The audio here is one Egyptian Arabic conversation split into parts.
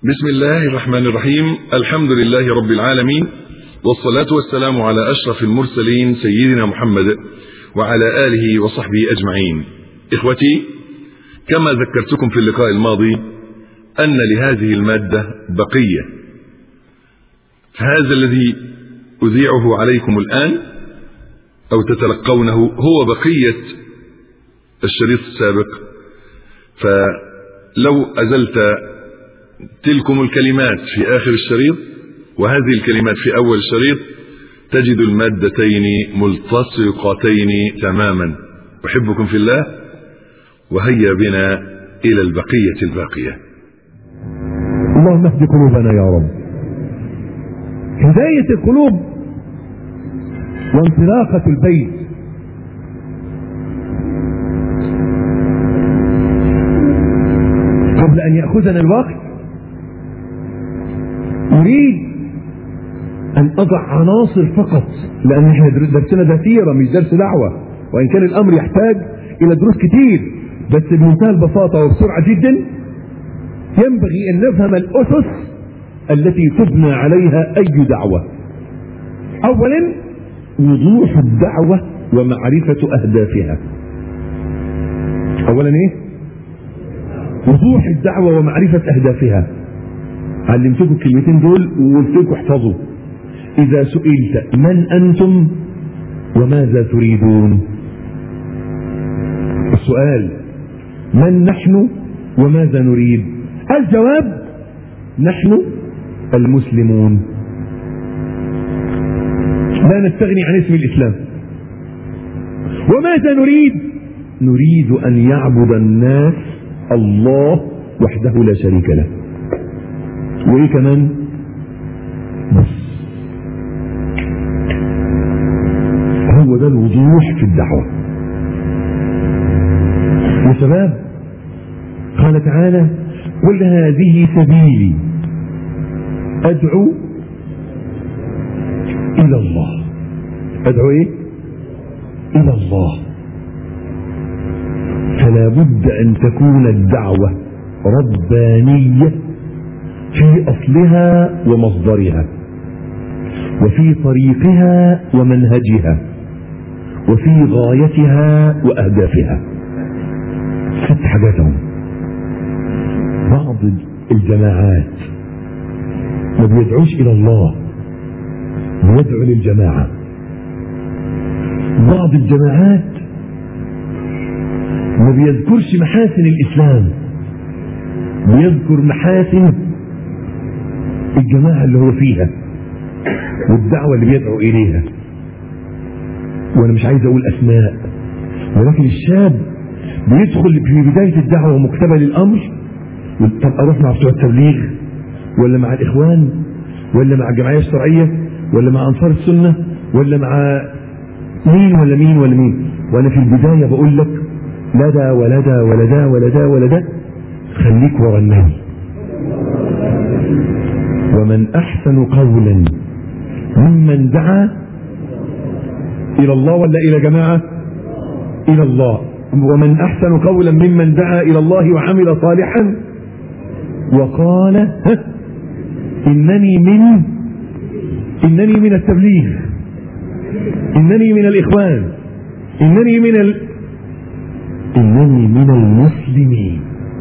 بسم الله الرحمن الرحيم الحمد لله رب العالمين والصلاة والسلام على أشرف المرسلين سيدنا محمد وعلى آله وصحبه أجمعين إخوتي كما ذكرتكم في اللقاء الماضي أن لهذه المادة بقية هذا الذي أذيعه عليكم الآن أو تتلقونه هو بقية الشريط السابق فلو أزلت تلكم الكلمات في آخر الشريط وهذه الكلمات في أول الشريط تجد المادتين ملتصقتين تماما أحبكم في الله وهيا بنا إلى البقية الباقية اللهم اهد قلوبنا يا رب هداية القلوب وانطلاقة البيت قبل أن يأخذنا الوقت أريد أن أضع عناصر فقط لأن احنا درسنا ده سيرة مش درس دعوة وإن كان الأمر يحتاج إلى دروس كتير بس بمنتهى البساطة وبسرعة جدا ينبغي أن نفهم الأسس التي تبنى عليها أي دعوة أولا وضوح الدعوة ومعرفة أهدافها أولا إيه وضوح الدعوة ومعرفة أهدافها علمتكم الكلمتين دول وقلت لكم احفظوا إذا سئلت من أنتم وماذا تريدون السؤال من نحن وماذا نريد الجواب نحن المسلمون لا نستغني عن اسم الإسلام وماذا نريد نريد أن يعبد الناس الله وحده لا شريك له وايه كمان بس هو ده الوضوح في الدعوة يا شباب قال تعالى قل هذه سبيلي أدعو إلى الله أدعو إيه إلى الله فلا بد أن تكون الدعوة ربانية في أصلها ومصدرها وفي طريقها ومنهجها وفي غايتها وأهدافها ست حاجاتهم بعض الجماعات ما بيدعوش إلى الله بيدعو للجماعة بعض الجماعات ما بيذكرش محاسن الإسلام بيذكر محاسن الجماعة اللي هو فيها والدعوة اللي بيدعو إليها وأنا مش عايز أقول أسماء ولكن الشاب بيدخل في بداية الدعوة ومقتبل الأمر طب أروح مع بتوع التبليغ ولا مع الإخوان ولا مع الجمعية الشرعية ولا مع أنصار السنة ولا مع مين ولا مين ولا مين وأنا في البداية بقول لك لا ده ولا ده ولا ده ولا ده ولا ده خليك ورا النبي ومن أحسن قولا ممن دعا إلى الله ولا إلى جماعة إلى الله ومن أحسن قولا ممن دعا إلى الله وعمل صالحا وقال إنني من إنني من التبليغ إنني من الإخوان إنني من ال... إنني من المسلمين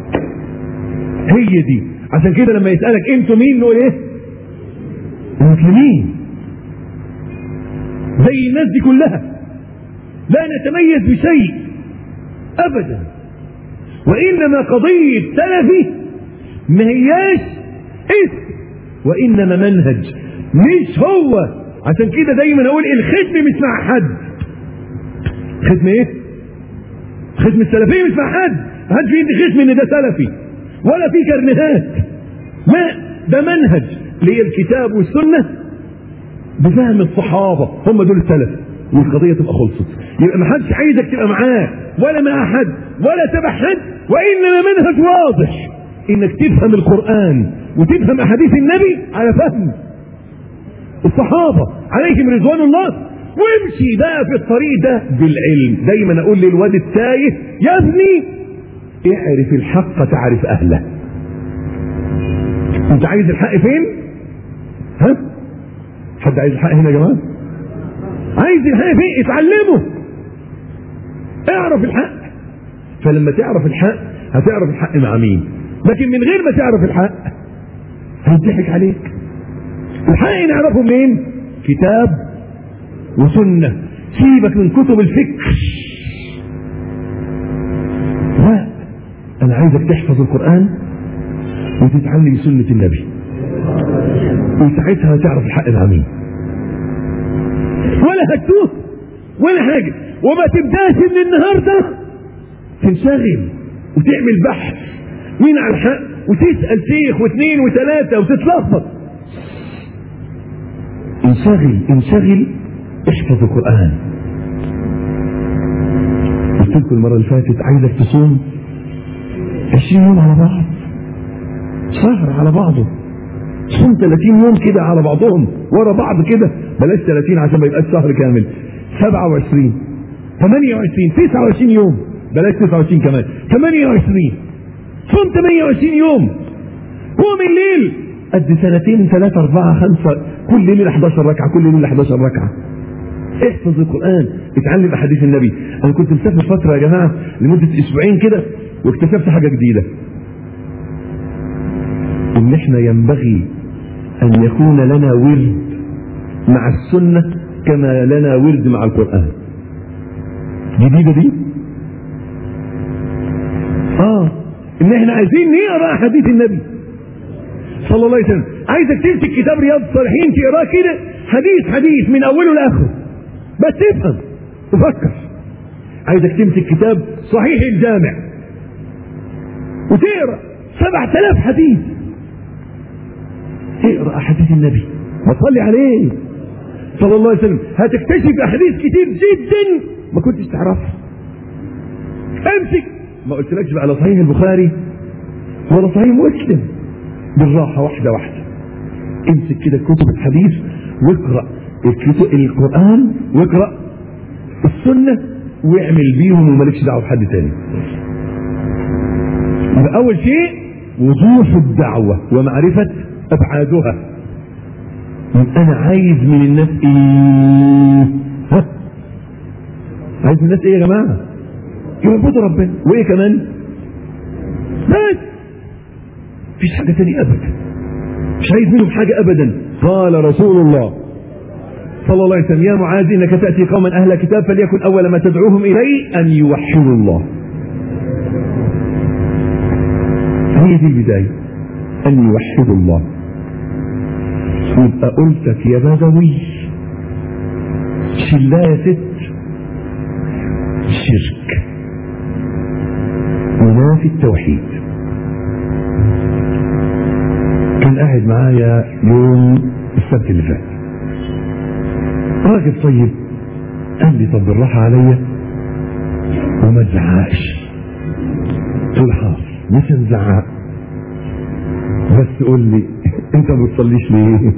هي دي عشان كده لما يسألك انتوا مين نقول ايه المسلمين زي الناس دي كلها لا نتميز بشيء ابدا وانما قضية سلفي ما هياش اسم وانما منهج مش هو عشان كده دايما اقول الختم مش مع حد ختم ايه ختم السلفية مش مع حد حد في يدي ختم ان ده سلفي ولا في كرنهات ما ده منهج ليه الكتاب والسنة بفهم الصحابة هم دول السلف والقضية تبقى خلصت يبقى ما حدش عايزك تبقى معاه ولا مع حد ولا تبع حد وإنما منهج واضح إنك تفهم القرآن وتفهم أحاديث النبي على فهم الصحابة عليهم رضوان الله وامشي بقى في الطريق ده بالعلم دايما أقول للواد التايه يا ابني اعرف الحق تعرف أهله انت عايز الحق فين ها حد عايز الحق هنا يا جماعه عايز الحق فين اتعلمه اعرف الحق فلما تعرف الحق هتعرف الحق مع مين لكن من غير ما تعرف الحق هيضحك عليك الحق نعرفه منين كتاب وسنه سيبك من كتب الفكر لا انا عايزك تحفظ القران وتتعلم سنه النبي وساعتها هتعرف الحق مع مين ولا هتوه ولا حاجه وما تبداش من النهارده تنشغل وتعمل بحث مين على الحق وتسال شيخ واثنين وثلاثه وتتلخبط انشغل انشغل احفظ القران قلت لكم المره اللي فاتت عايزك تصوم 20 يوم على بعض شهر على بعضه صوم 30 يوم كده على بعضهم ورا بعض كده بلاش 30 عشان ما يبقاش شهر كامل 27 28 29 يوم بلاش 29 كمان 28 صوم 28 يوم قوم الليل قد سنتين ثلاثة أربعة خمسة كل ليلة 11 ركعة كل ليلة 11 ركعة احفظ القرآن اتعلم أحاديث النبي أنا كنت مسافر فترة يا جماعة لمدة أسبوعين كده واكتشفت حاجة جديدة إن إحنا ينبغي أن يكون لنا ورد مع السنة كما لنا ورد مع القرآن جديدة دي آه إن إحنا عايزين نقرأ أحاديث النبي صلى الله عليه وسلم عايزك تمسك كتاب رياض الصالحين تقراه كده حديث حديث من أوله لآخره بس تفهم وفكر عايزك تمسك كتاب صحيح الجامع وتقرا سبعة آلاف حديث اقرا احاديث النبي وصلي عليه صلى الله عليه وسلم هتكتشف احاديث كتير جدا ما كنتش تعرفها امسك ما قلتلكش بقى على صحيح البخاري ولا صحيح مسلم بالراحه واحده واحده امسك كده كتب الحديث واقرا الكتب القران واقرا السنه واعمل بيهم ومالكش دعوه بحد تاني يبقى اول شيء وضوح الدعوه ومعرفه ابعادها يبقى انا عايز من الناس ايه ها عايز من الناس ايه يا جماعه يعبدوا ربنا وايه كمان بس مفيش حاجه تانية ابدا مش عايز منهم حاجه ابدا قال رسول الله صلى الله عليه وسلم يا معاذ انك تاتي قوما اهل كتاب فليكن اول ما تدعوهم اليه ان يوحدوا الله هي دي البدايه ان يوحدوا الله يبقى قلتك يا بدوي شلا يا ست شرك منافي التوحيد كان قاعد معايا يوم السبت اللي فات راجل طيب قال لي طب بالراحة عليا وما تزعقش قلت له حاضر مش هنزعق بس قول لي انت ما بتصليش ليه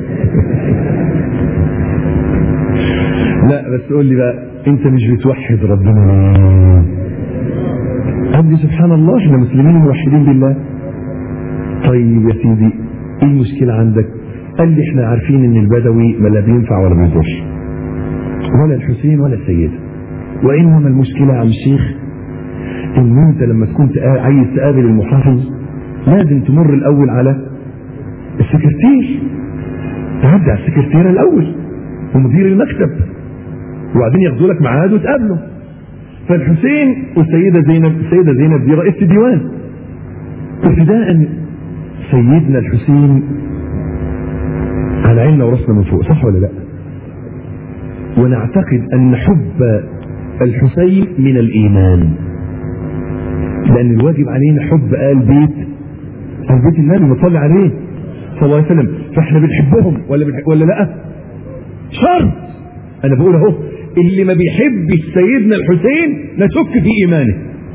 لا بس قول لي بقى انت مش بتوحد ربنا ليه قال لي سبحان الله احنا مسلمين موحدين بالله طيب يا سيدي ايه المشكلة عندك قال لي احنا عارفين ان البدوي ما لا بينفع ولا بيضر ولا الحسين ولا السيدة وانما المشكلة يا عم الشيخ ان انت لما تكون تقا- عايز تقابل المحافظ لازم تمر الاول على السكرتير تعدي على السكرتيرة الاول ومدير المكتب وبعدين ياخدوا لك ميعاد وتقابله فالحسين والسيدة زينب السيدة زينب دي رئيسة الديوان ابتداء سيدنا الحسين على عيننا وراسنا من فوق صح ولا لا ونعتقد ان حب الحسين من الايمان لان الواجب علينا حب ال بيت ال بيت النبي نصلي عليه صلى الله عليه وسلم فاحنا بنحبهم ولا بنحب ولا لا شرط انا بقول اهو اللي ما بيحبش سيدنا الحسين نشك في ايمانه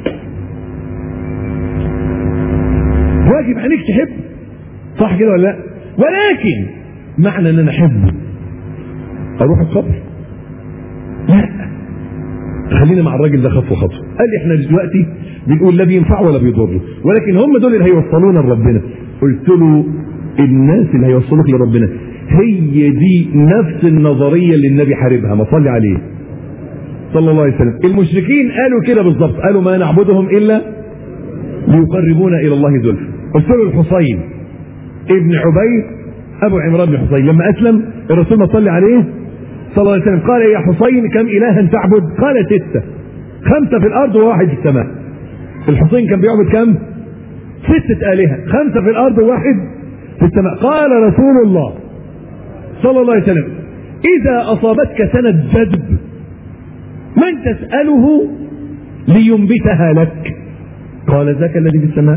واجب عليك تحب صح كده ولا لا ولكن معنى ان انا احبه اروح القبر لا خلينا مع الراجل ده خطوه خطوه قال لي احنا دلوقتي بنقول لا بينفع ولا بيضر ولكن هم دول اللي هيوصلونا لربنا قلت له الناس اللي هيوصلك لربنا هي دي نفس النظرية اللي النبي حاربها ما صلي عليه صلى الله عليه وسلم المشركين قالوا كده بالظبط قالوا ما نعبدهم إلا ليقربونا إلى الله زلفى قلت له الحصين ابن عبيد أبو عمران بن حصين لما أسلم الرسول ما صلي عليه صلى الله عليه وسلم قال يا حصين كم إلها تعبد قال ستة خمسة في الأرض وواحد في السماء الحصين كان بيعبد كم ستة آلهة خمسة في الأرض وواحد في السماء قال رسول الله صلى الله عليه وسلم إذا أصابتك سنة جذب من تسأله لينبتها لك قال ذاك الذي في السماء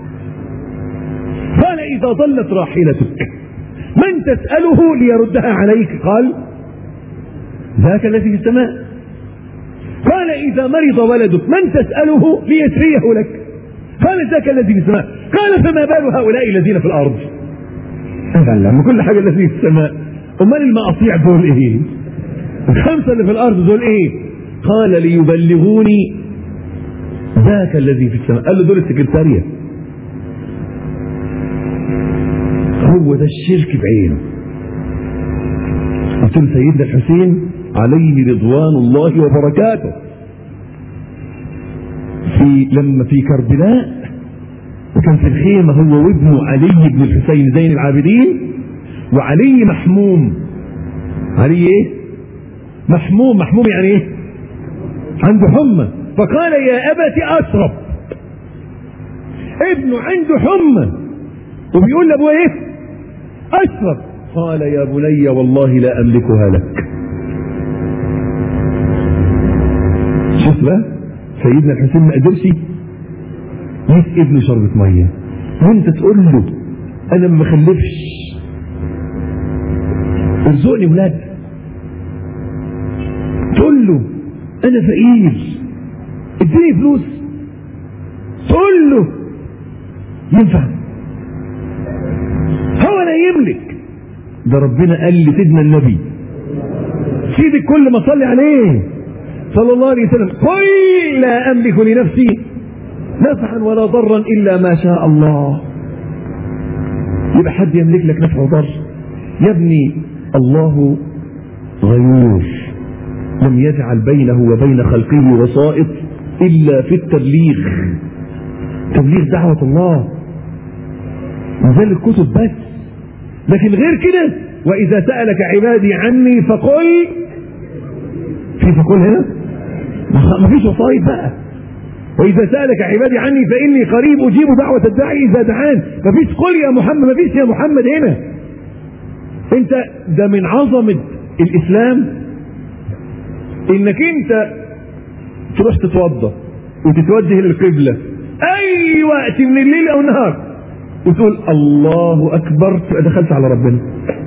قال إذا ضلت راحلتك من تسأله ليردها عليك قال ذاك الذي في السماء قال إذا مرض ولدك من تسأله ليشفيه لك قال ذاك الذي في السماء قال فما بال هؤلاء الذين في الأرض لما كل حاجة التي في السماء أمال المقاطيع دول إيه الخمسة اللي في الأرض دول إيه قال ليبلغوني ذاك الذي في السماء قال له دول السكرتارية هو ده الشرك بعينه قلت له سيدنا الحسين عليه رضوان الله وبركاته في لما في كربلاء وكان في الخيمة هو وابنه علي بن الحسين زين العابدين وعلي محموم علي ايه محموم محموم يعني ايه عنده حمى فقال يا أبت أشرب ابنه عنده حمى وبيقول لأبوه ايه أشرب قال يا بني والله لا أملكها لك شوف بقى سيدنا الحسين ما قدرش يسقي ابنه شربة مية وانت تقول له انا ما بخلفش ارزقني ولاد تقول له انا فقير اديني فلوس تقول له ينفع هو لا يملك ده ربنا قال لسيدنا النبي سيدك كل ما صلي عليه صلى الله عليه وسلم قل لا املك لنفسي نفعا ولا ضرا الا ما شاء الله يبقى حد يملك لك نفع وضر يا ابني الله غيور لم يجعل بينه وبين خلقه وسائط الا في التبليغ تبليغ دعوة الله نزل الكتب بس لكن غير كده واذا سألك عبادي عني فقل في فقل هنا ما فيش وسائط بقى وإذا سألك عبادي عني فإني قريب أجيب دعوة الداعي إذا دعان مفيش قل يا محمد مفيش يا محمد هنا أنت ده من عظمة الإسلام إنك أنت تروح تتوضى وتتوجه للقبلة أي وقت من الليل أو النهار وتقول الله أكبر تبقى دخلت على ربنا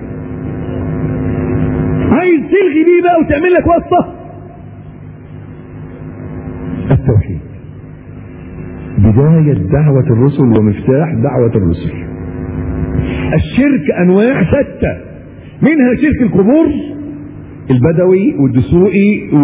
عايز تلغي دي بقى وتعمل لك واسطة التوحيد بداية دعوة الرسل ومفتاح دعوة الرسل الشرك أنواع شتى منها شرك القبور البدوي والدسوقي و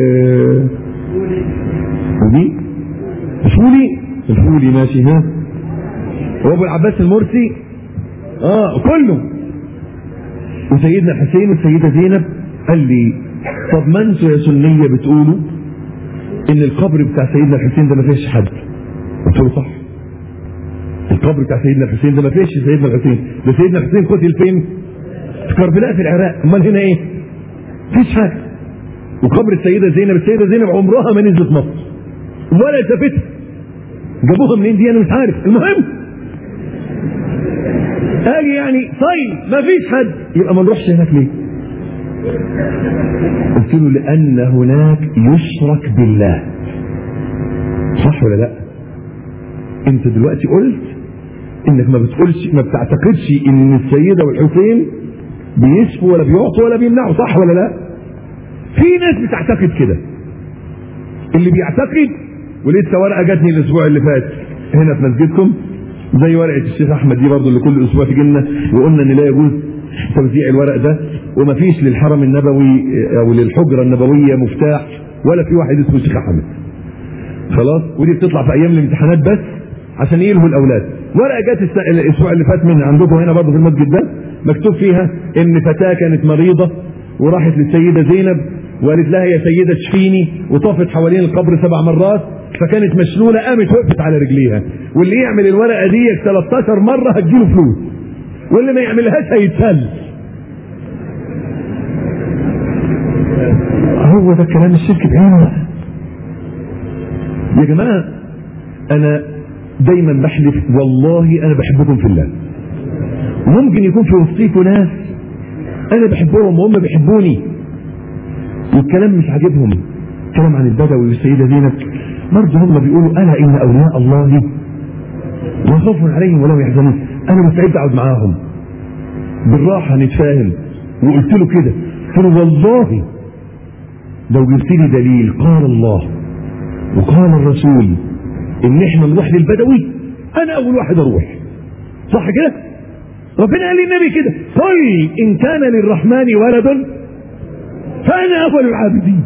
ودي الفولي الفولي ماشي ها وابو العباس المرسي اه كله وسيدنا الحسين والسيدة زينب قال لي طب ما انتوا يا سنية بتقولوا ان القبر بتاع سيدنا الحسين ده ما فيش حد قلت له صح القبر بتاع سيدنا الحسين ده ما فيش سيدنا الحسين ده سيدنا الحسين قتل فين في كربلاء في العراق امال هنا ايه مفيش حاجه وقبر السيده زينب السيده زينب عمرها ما نزلت مصر ولا شافتها جابوها منين دي انا مش عارف المهم اجي يعني طيب ما فيش حد يبقى ما نروحش هناك ليه قلت له لان هناك يشرك بالله صح ولا لا انت دلوقتي قلت انك ما بتقولش ما بتعتقدش ان السيدة والحسين بيشفوا ولا بيعطوا ولا بيمنعوا صح ولا لا في ناس بتعتقد كده اللي بيعتقد ولسه ورقه جاتني الاسبوع اللي فات هنا في مسجدكم زي ورقه الشيخ احمد دي برضه اللي كل اسبوع تجي لنا وقلنا ان لا يجوز توزيع الورق ده وما فيش للحرم النبوي او للحجره النبويه مفتاح ولا في واحد اسمه الشيخ احمد خلاص ودي بتطلع في ايام الامتحانات بس عشان يلهوا الاولاد ورقه جت الس- الاسبوع اللي فات من عندكم هنا برضه في المسجد ده مكتوب فيها ان فتاه كانت مريضه وراحت للسيده زينب وقالت لها يا سيده اشفيني وطافت حوالين القبر سبع مرات فكانت مشلوله قامت وقفت على رجليها واللي يعمل الورقه دي 13 مره هتجيله فلوس واللي ما يعملهاش هيتسل هو ده كلام الشرك بعينه يا جماعه انا دايما بحلف والله انا بحبكم في الله ممكن يكون في وسطيكم ناس انا بحبهم وهم بيحبوني والكلام مش عاجبهم كلام عن البدوي والسيدة زينب برضه هم بيقولوا الا ان اولياء الله لا خوف عليهم ولا هم يحزنون انا مستعد اقعد معاهم بالراحه نتفاهم وقلت له كده قلت له والله لو جبت لي دليل قال الله وقال الرسول ان احنا نروح للبدوي انا اول واحد اروح صح كده ربنا قال للنبي كده قل ان كان للرحمن ولد فانا اول العابدين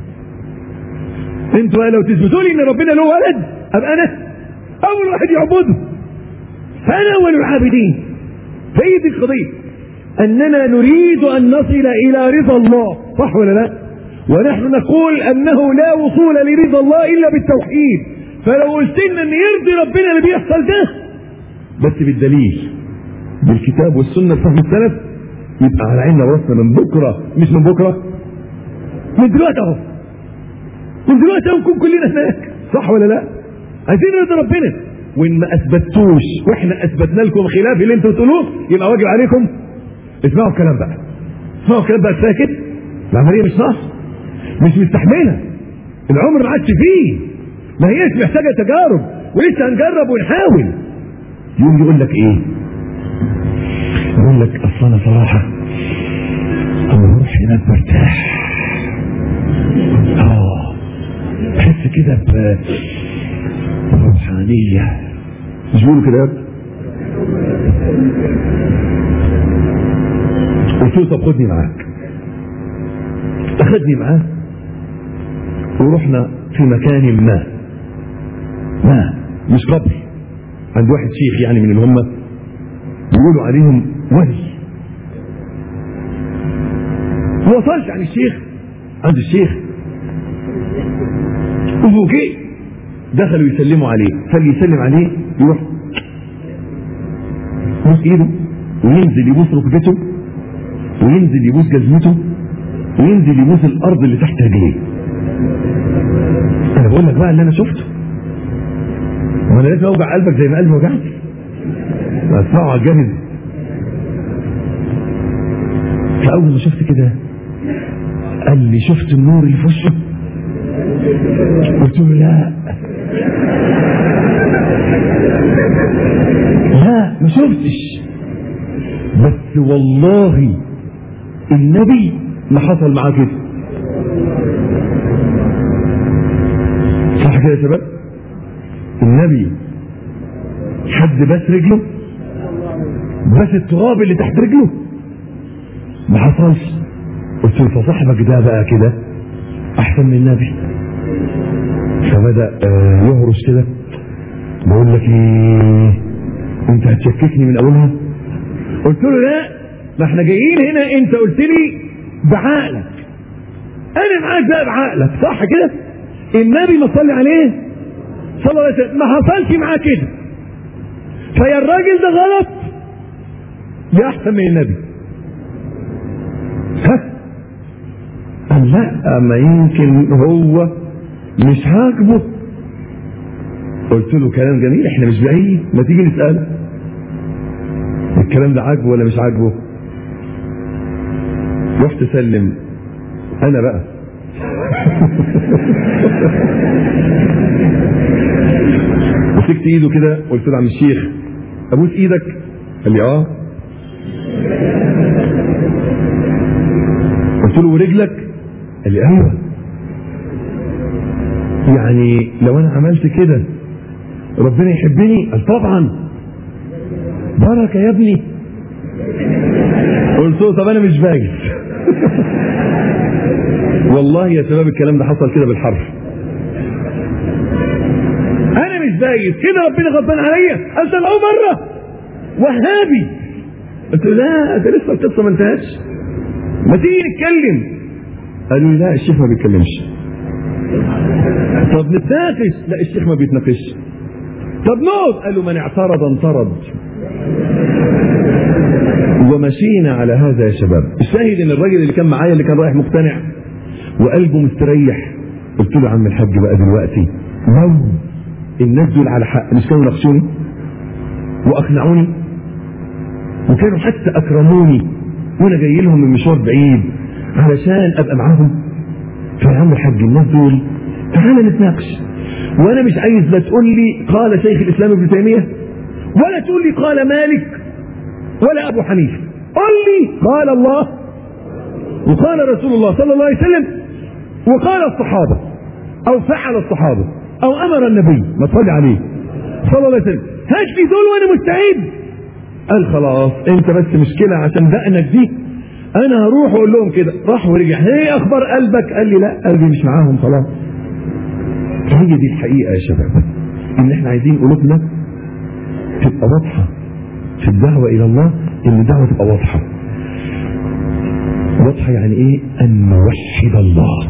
انتوا لو تثبتوا لي ان ربنا له ولد ابقى انا اول واحد يعبده فانا اول العابدين فهي دي القضيه اننا نريد ان نصل الى رضا الله صح ولا لا ونحن نقول انه لا وصول لرضا الله الا بالتوحيد فلو قلت لنا ان يرضي ربنا اللي بيحصل ده بس بالدليل بالكتاب والسنه فهم السلف يبقى على عيننا وراسنا من بكره مش من بكره من دلوقتي اهو من دلوقتي اهو نكون كلنا هناك صح ولا لا؟ عايزين نرضي ربنا وان ما اثبتوش واحنا اثبتنا لكم خلاف اللي انتوا بتقولوه يبقى واجب عليكم اسمعوا الكلام بقى اسمعوا الكلام بقى ساكت العمليه مش ناقص مش مستحمله العمر ما عادش فيه ما هيش محتاجه تجارب ولسه هنجرب ونحاول يوم يقول لك ايه يقول لك اصل انا صراحه اما اروح هناك برتاح اه بحس كده ب روحانيه مش بيقولوا كده يا ابني؟ قلت له طب خدني معاك اخدني معاه ورحنا في مكان ما ما مش قبر عند واحد شيخ يعني من اللي هم بيقولوا عليهم ولي ما وصلش عن الشيخ عند الشيخ وفوجئ دخلوا يسلموا عليه فاللي يسلم عليه يروح يبوس ايده وينزل يبوس ركبته وينزل يبوس جزمته وينزل يبوس الارض اللي تحت رجليه انا بقول لك بقى اللي انا شفته وانا لازم اوجع قلبك زي ما قلبي وجعني اسمعه على الجاهز فاول ما شفت كده قال لي شفت النور اللي في وشه قلت له لا لا ما شفتش بس والله النبي ما حصل معاه كده صح كده يا شباب النبي حد بس رجله بس التراب اللي تحت رجله ما حصلش قلت له فصاحبك ده بقى كده احسن من النبي فبدا آه، يهرش كده بقول لك ايه انت هتشككني من اولها قلت له لا ما احنا جايين هنا انت قلت لي بعقلك انا معاك بقى بعقلك صح كده النبي ما صلي عليه صلى الله عليه وسلم ما حصلش معاه كده فيا الراجل ده غلط يا احسن من النبي ها قال لا ما يمكن هو مش عاجبه قلت له كلام جميل احنا مش بعيد ما تيجي نسأله الكلام ده عاجبه ولا مش عاجبه رحت اسلم انا بقى مسكت ايده كده قلت له عم الشيخ ابوس ايدك قال لي اه قلت له ورجلك قال لي ايوه يعني لو انا عملت كده ربنا يحبني قال طبعا بركه يا ابني قلت له طب انا مش باجي والله يا شباب الكلام ده حصل كده بالحرف انا مش فايز كده ربنا غضبان عليا قال طلعوه بره وهابي قلت له لا ده لسه القصه ما انتهتش ما تيجي نتكلم قالوا لي لا الشيخ ما بيتكلمش طب نتناقش لا الشيخ ما بيتناقش طب نقعد قالوا من اعترض انطرد ومشينا على هذا يا شباب الشاهد ان الراجل اللي كان معايا اللي كان رايح مقتنع وقلبه مستريح قلت له يا عم الحاج بقى دلوقتي لو الناس دول على حق مش كانوا ناقشوني واقنعوني وكانوا حتى اكرموني وانا جاي لهم من مشوار بعيد علشان ابقى معاهم فيا عم الحاج الناس دول تعالى نتناقش وانا مش عايز لا تقول لي قال شيخ الاسلام ابن تيميه ولا تقول لي قال مالك ولا ابو حنيفه قل لي قال الله وقال رسول الله صلى الله عليه وسلم وقال الصحابه او فعل الصحابه او امر النبي ما تصلي عليه صلى الله عليه وسلم هات لي دول وانا مستعد قال خلاص انت بس مشكله عشان دقنك دي انا هروح واقول لهم كده راح ورجع هي اخبار قلبك قال لي لا قلبي مش معاهم خلاص هي دي الحقيقه يا شباب ان احنا عايزين قلوبنا تبقى واضحه في الدعوه الى الله ان الدعوه تبقى واضحه واضحه يعني ايه ان نوحد الله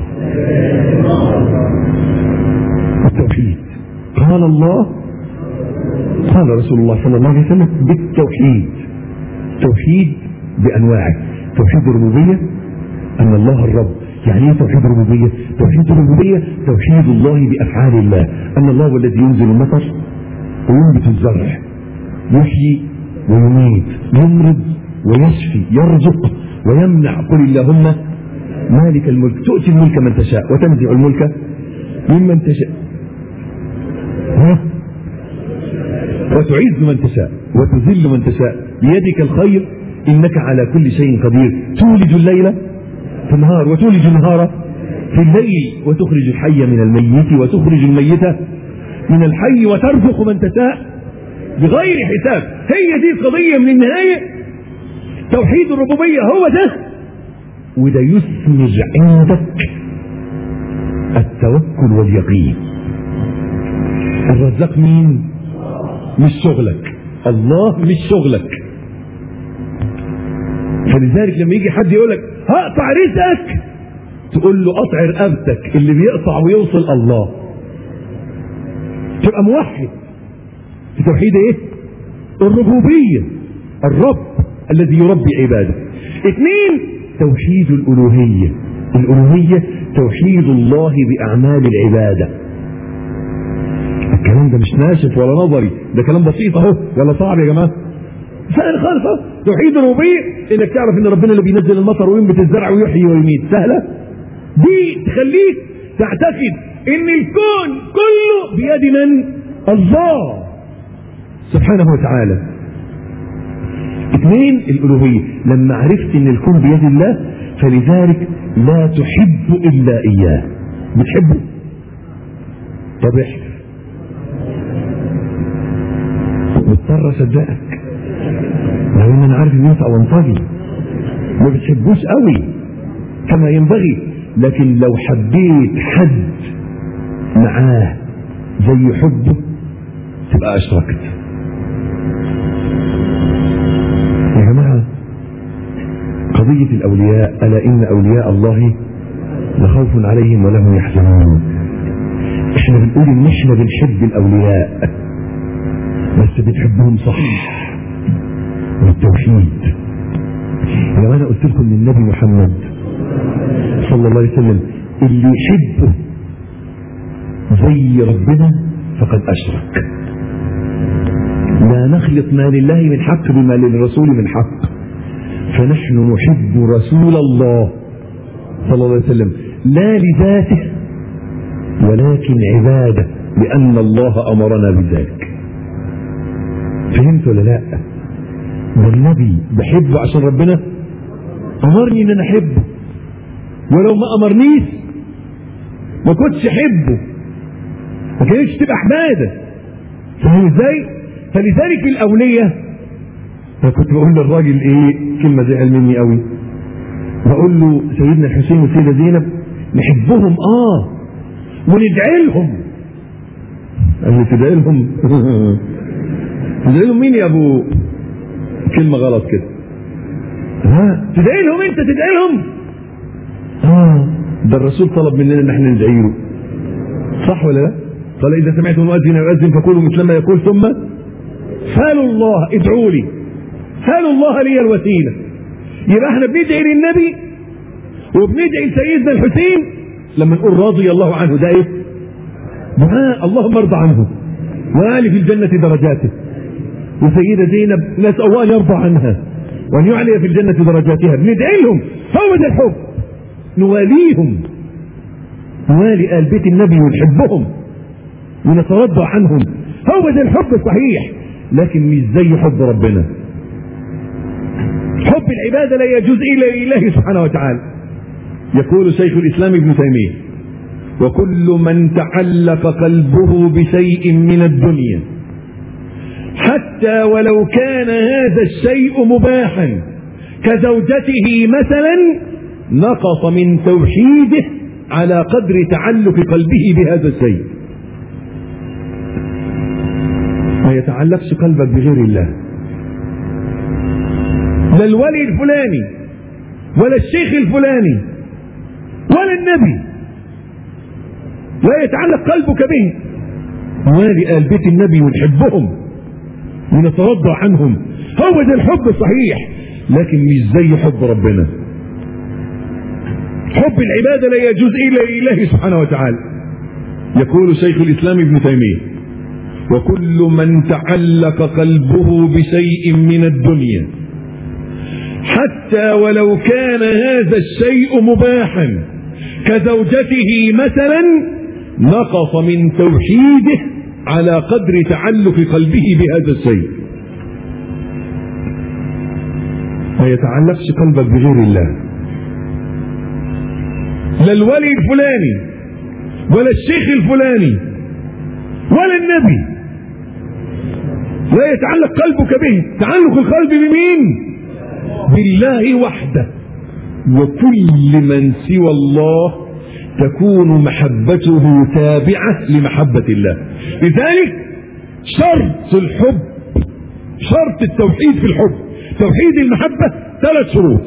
التوحيد قال الله قال رسول الله صلى الله عليه وسلم بالتوحيد توحيد بانواعه توحيد الربوبيه ان الله الرب يعني ايه توحيد الربوبيه توحيد الربوبيه توحيد الله بافعال الله ان الله هو الذي ينزل المطر وينبت الزرع يحيي ويميت يمرض ويشفي يرزق ويمنع قل اللهم مالك الملك تؤتي الملك من تشاء وتنزع الملك ممن تشاء ها وتعز من تشاء وتذل من تشاء بيدك الخير انك على كل شيء قدير تولج الليل في النهار وتولج النهار في الليل وتخرج الحي من الميت وتخرج الميت من الحي وترزق من تشاء بغير حساب هي دي القضية من النهاية توحيد الربوبية هو ده وده يثمر عندك التوكل واليقين الرزاق مين مش شغلك الله مش شغلك فلذلك لما يجي حد يقول لك هقطع رزقك تقول له قطع رقبتك اللي بيقطع ويوصل الله تبقى موحد في توحيد ايه الربوبية الرب الذي يربي عباده اثنين توحيد الألوهية الألوهية توحيد الله بأعمال العبادة الكلام ده مش ناشف ولا نظري ده كلام بسيط اهو ولا صعب يا جماعه سهل خالص اهو توحيد الربوبيه انك تعرف ان ربنا اللي بينزل المطر وينبت الزرع ويحيي ويميت سهله دي تخليك تعتقد ان الكون كله بيد من الله سبحانه وتعالى اثنين الالوهيه لما عرفت ان الكون بيد الله فلذلك لا تحب الا اياه بتحبه طب احلف مضطر اصدقك لو ان انا عارف ان ينفع وانطجي ما بتحبوش قوي كما ينبغي لكن لو حبيت حد معاه زي حبه تبقى اشركت يا جماعه قضيه الاولياء الا ان اولياء الله لخوف عليهم ولا هم يحزنون احنا بنقول ان احنا بنحب الاولياء بس بنحبهم صح بالتوحيد لو انا قلت لكم ان النبي محمد صلى الله عليه وسلم اللي يحبه زي ربنا فقد اشرك لا نخلط ما لله من حق بما للرسول من حق فنحن نحب رسول الله صلى الله عليه وسلم لا لذاته ولكن عباده لان الله امرنا بذلك فهمت ولا لا ده النبي بحبه عشان ربنا امرني ان انا احبه ولو ما امرنيش ما كنتش احبه ما كانتش تبقى عباده فاهم ازاي فلذلك الاوليه انا كنت بقول للراجل ايه كلمه زعل مني قوي بقول له سيدنا الحسين والسيده زينب نحبهم اه وندعي لهم قال لي تدعي لهم تدعي لهم مين يا ابو كلمه غلط كده ها تدعي لهم انت تدعي لهم اه ده الرسول طلب مننا ان احنا ندعي له صح ولا لا قال اذا سمعتم المؤذن يؤذن فقولوا مثل ما يقول ثم سالوا الله ادعوا لي سالوا الله لي الوسيله يبقى احنا بندعي للنبي وبندعي لسيدنا الحسين لما نقول رضي الله عنه ده ايه دعاء اللهم ارضى عنه وآل في الجنة درجاته وسيدة زينب نسأل الله أن يرضى عنها وأن يعلي في الجنة درجاتها بندعي لهم هو ده الحب نواليهم نوالي آل بيت النبي ونحبهم ونترضى عنهم هو ده الحب الصحيح لكن مش زي حب ربنا حب العبادة لا يجوز إلا لله سبحانه وتعالى يقول شيخ الإسلام ابن تيمية وكل من تعلق قلبه بشيء من الدنيا حتى ولو كان هذا الشيء مباحا كزوجته مثلا نقص من توحيده على قدر تعلق قلبه بهذا الشيء ما يتعلقش قلبك بغير الله لا الولي الفلاني ولا الشيخ الفلاني ولا النبي لا يتعلق قلبك به والي آل بيت النبي ونحبهم ونترضى عنهم هو ده الحب الصحيح لكن مش زي حب ربنا حب العبادة لا يجوز إلا لله سبحانه وتعالى يقول شيخ الإسلام ابن تيمية وكل من تعلق قلبه بشيء من الدنيا حتى ولو كان هذا الشيء مباحا كزوجته مثلا نقص من توحيده على قدر تعلق قلبه بهذا الشيء ما يتعلقش قلبك بغير الله لا الولي الفلاني ولا الشيخ الفلاني ولا النبي لا يتعلق قلبك به تعلق القلب بمين بالله وحده وكل من سوى الله تكون محبته تابعة لمحبة الله لذلك شرط الحب شرط التوحيد في الحب توحيد المحبة ثلاث شروط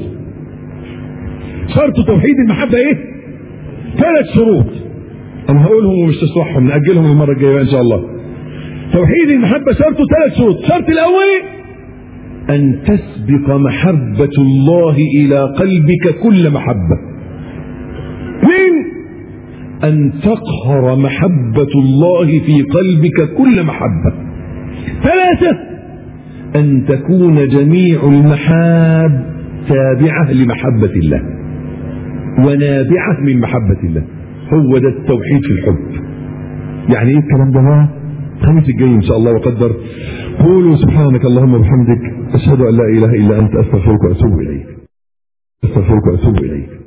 شرط توحيد المحبة ايه ثلاث شروط انا هقولهم ومش تصلحهم نأجلهم المرة الجاية ان شاء الله توحيد المحبة شرطه ثلاث شروط الشرط الاول ان تسبق محبة الله الى قلبك كل محبة اثنين أن تقهر محبة الله في قلبك كل محبة ثلاثة أن تكون جميع المحاب تابعة لمحبة الله ونابعة من محبة الله هو ده التوحيد في الحب يعني ايه الكلام ده بقى الخميس الجاي ان شاء الله وقدر قولوا سبحانك اللهم وبحمدك اشهد ان لا اله الا انت استغفرك واتوب اليك استغفرك واتوب اليك